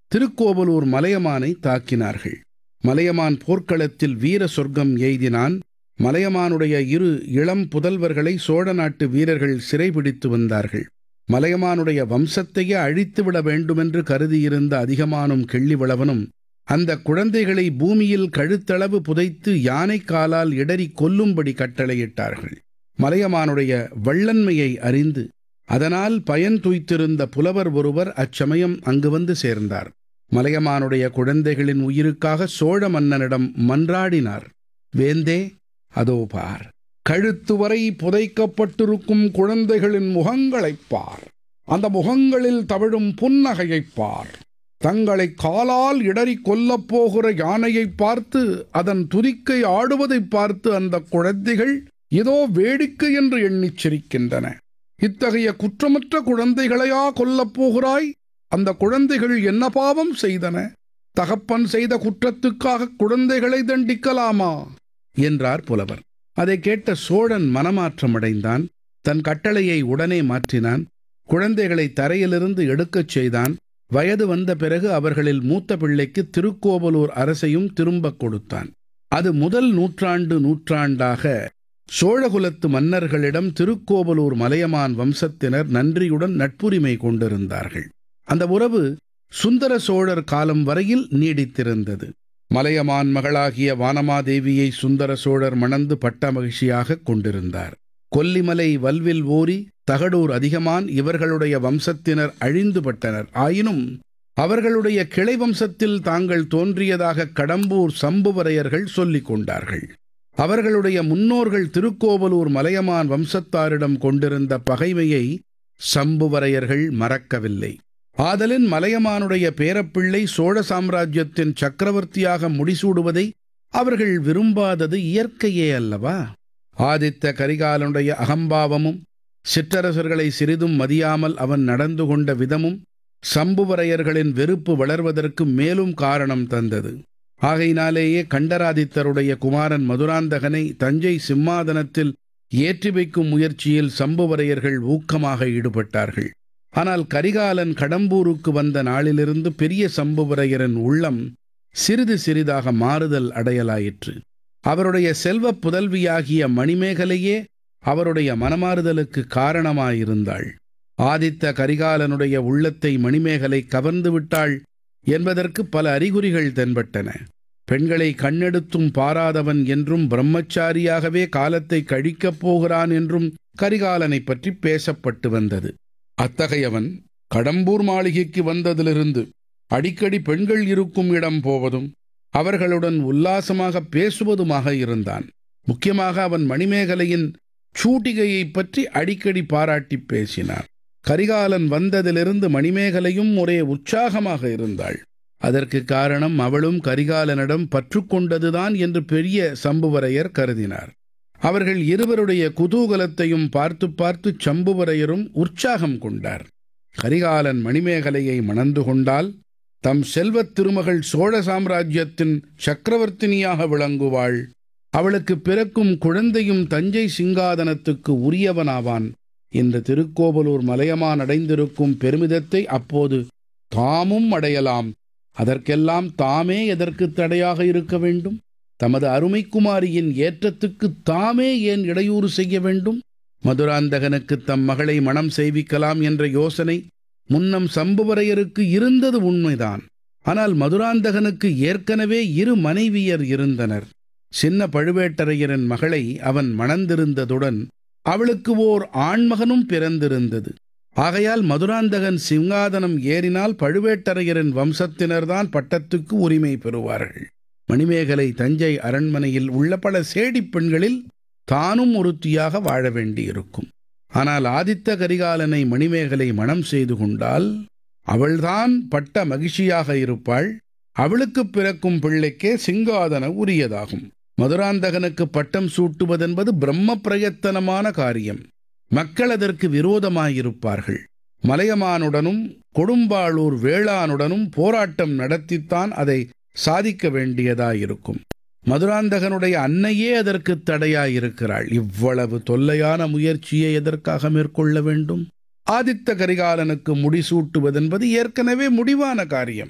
திருக்கோவலூர் மலையமானை தாக்கினார்கள் மலையமான் போர்க்களத்தில் வீர சொர்க்கம் எய்தினான் மலையமானுடைய இரு இளம் புதல்வர்களை சோழ நாட்டு வீரர்கள் சிறைபிடித்து வந்தார்கள் மலையமானுடைய வம்சத்தையே அழித்துவிட வேண்டுமென்று கருதியிருந்த அதிகமானும் கிள்ளிவளவனும் அந்த குழந்தைகளை பூமியில் கழுத்தளவு புதைத்து யானை காலால் இடறி கொல்லும்படி கட்டளையிட்டார்கள் மலையமானுடைய வள்ளன்மையை அறிந்து அதனால் பயன் துய்த்திருந்த புலவர் ஒருவர் அச்சமயம் அங்கு வந்து சேர்ந்தார் மலையமானுடைய குழந்தைகளின் உயிருக்காக சோழ மன்னனிடம் மன்றாடினார் வேந்தே அதோ பார் கழுத்து வரை புதைக்கப்பட்டிருக்கும் குழந்தைகளின் முகங்களைப் பார் அந்த முகங்களில் தவிழும் புன்னகையைப் பார் தங்களை காலால் இடறி கொல்லப் போகிற யானையைப் பார்த்து அதன் துதிக்கை ஆடுவதைப் பார்த்து அந்த குழந்தைகள் ஏதோ வேடிக்கை என்று எண்ணிச் சிரிக்கின்றன இத்தகைய குற்றமற்ற குழந்தைகளையா கொல்லப் போகிறாய் அந்த குழந்தைகள் என்ன பாவம் செய்தன தகப்பன் செய்த குற்றத்துக்காக குழந்தைகளை தண்டிக்கலாமா என்றார் புலவர் அதை கேட்ட சோழன் மனமாற்றமடைந்தான் தன் கட்டளையை உடனே மாற்றினான் குழந்தைகளை தரையிலிருந்து எடுக்கச் செய்தான் வயது வந்த பிறகு அவர்களில் மூத்த பிள்ளைக்கு திருக்கோவலூர் அரசையும் திரும்பக் கொடுத்தான் அது முதல் நூற்றாண்டு நூற்றாண்டாக சோழகுலத்து மன்னர்களிடம் திருக்கோவலூர் மலையமான் வம்சத்தினர் நன்றியுடன் நட்புரிமை கொண்டிருந்தார்கள் அந்த உறவு சுந்தர சோழர் காலம் வரையில் நீடித்திருந்தது மலையமான் மகளாகிய வானமாதேவியை சுந்தர சோழர் மணந்து பட்ட மகிழ்ச்சியாக கொண்டிருந்தார் கொல்லிமலை வல்வில் ஓரி தகடூர் அதிகமான் இவர்களுடைய வம்சத்தினர் அழிந்துபட்டனர் ஆயினும் அவர்களுடைய கிளை வம்சத்தில் தாங்கள் தோன்றியதாக கடம்பூர் சம்புவரையர்கள் சொல்லிக் கொண்டார்கள் அவர்களுடைய முன்னோர்கள் திருக்கோவலூர் மலையமான் வம்சத்தாரிடம் கொண்டிருந்த பகைமையை சம்புவரையர்கள் மறக்கவில்லை ஆதலின் மலையமானுடைய பேரப்பிள்ளை சோழ சாம்ராஜ்யத்தின் சக்கரவர்த்தியாக முடிசூடுவதை அவர்கள் விரும்பாதது இயற்கையே அல்லவா ஆதித்த கரிகாலனுடைய அகம்பாவமும் சிற்றரசர்களை சிறிதும் மதியாமல் அவன் நடந்து கொண்ட விதமும் சம்புவரையர்களின் வெறுப்பு வளர்வதற்கு மேலும் காரணம் தந்தது ஆகையினாலேயே கண்டராதித்தருடைய குமாரன் மதுராந்தகனை தஞ்சை சிம்மாதனத்தில் ஏற்றி வைக்கும் முயற்சியில் சம்புவரையர்கள் ஊக்கமாக ஈடுபட்டார்கள் ஆனால் கரிகாலன் கடம்பூருக்கு வந்த நாளிலிருந்து பெரிய சம்புவரையரின் உள்ளம் சிறிது சிறிதாக மாறுதல் அடையலாயிற்று அவருடைய செல்வப் புதல்வியாகிய மணிமேகலையே அவருடைய மனமாறுதலுக்கு காரணமாயிருந்தாள் ஆதித்த கரிகாலனுடைய உள்ளத்தை மணிமேகலை கவர்ந்து விட்டாள் என்பதற்கு பல அறிகுறிகள் தென்பட்டன பெண்களை கண்ணெடுத்தும் பாராதவன் என்றும் பிரம்மச்சாரியாகவே காலத்தை கழிக்கப் போகிறான் என்றும் கரிகாலனை பற்றி பேசப்பட்டு வந்தது அத்தகையவன் கடம்பூர் மாளிகைக்கு வந்ததிலிருந்து அடிக்கடி பெண்கள் இருக்கும் இடம் போவதும் அவர்களுடன் உல்லாசமாக பேசுவதுமாக இருந்தான் முக்கியமாக அவன் மணிமேகலையின் சூட்டிகையைப் பற்றி அடிக்கடி பாராட்டி பேசினான் கரிகாலன் வந்ததிலிருந்து மணிமேகலையும் ஒரே உற்சாகமாக இருந்தாள் அதற்கு காரணம் அவளும் கரிகாலனிடம் பற்று கொண்டதுதான் என்று பெரிய சம்புவரையர் கருதினார் அவர்கள் இருவருடைய குதூகலத்தையும் பார்த்து பார்த்து சம்புவரையரும் உற்சாகம் கொண்டார் கரிகாலன் மணிமேகலையை மணந்து கொண்டால் தம் செல்வத் திருமகள் சோழ சாம்ராஜ்யத்தின் சக்கரவர்த்தினியாக விளங்குவாள் அவளுக்கு பிறக்கும் குழந்தையும் தஞ்சை சிங்காதனத்துக்கு உரியவனாவான் இந்த திருக்கோவலூர் மலையமான் அடைந்திருக்கும் பெருமிதத்தை அப்போது தாமும் அடையலாம் அதற்கெல்லாம் தாமே எதற்கு தடையாக இருக்க வேண்டும் தமது அருமைக்குமாரியின் ஏற்றத்துக்கு தாமே ஏன் இடையூறு செய்ய வேண்டும் மதுராந்தகனுக்கு தம் மகளை மனம் செய்விக்கலாம் என்ற யோசனை முன்னம் சம்புவரையருக்கு இருந்தது உண்மைதான் ஆனால் மதுராந்தகனுக்கு ஏற்கனவே இரு மனைவியர் இருந்தனர் சின்ன பழுவேட்டரையரின் மகளை அவன் மணந்திருந்ததுடன் அவளுக்கு ஓர் ஆண்மகனும் பிறந்திருந்தது ஆகையால் மதுராந்தகன் சிங்காதனம் ஏறினால் பழுவேட்டரையரின் வம்சத்தினர்தான் பட்டத்துக்கு உரிமை பெறுவார்கள் மணிமேகலை தஞ்சை அரண்மனையில் உள்ள பல சேடிப் பெண்களில் தானும் ஒருத்தியாக வாழ வேண்டியிருக்கும் ஆனால் ஆதித்த கரிகாலனை மணிமேகலை மணம் செய்து கொண்டால் அவள்தான் பட்ட மகிழ்ச்சியாக இருப்பாள் அவளுக்கு பிறக்கும் பிள்ளைக்கே சிங்காதன உரியதாகும் மதுராந்தகனுக்கு பட்டம் சூட்டுவதென்பது பிரம்ம பிரயத்தனமான காரியம் மக்கள் அதற்கு விரோதமாயிருப்பார்கள் மலையமானுடனும் கொடும்பாளூர் வேளானுடனும் போராட்டம் நடத்தித்தான் அதை சாதிக்க வேண்டியதாயிருக்கும் மதுராந்தகனுடைய அன்னையே அதற்கு தடையாயிருக்கிறாள் இவ்வளவு தொல்லையான முயற்சியை எதற்காக மேற்கொள்ள வேண்டும் ஆதித்த கரிகாலனுக்கு முடிசூட்டுவதென்பது ஏற்கனவே முடிவான காரியம்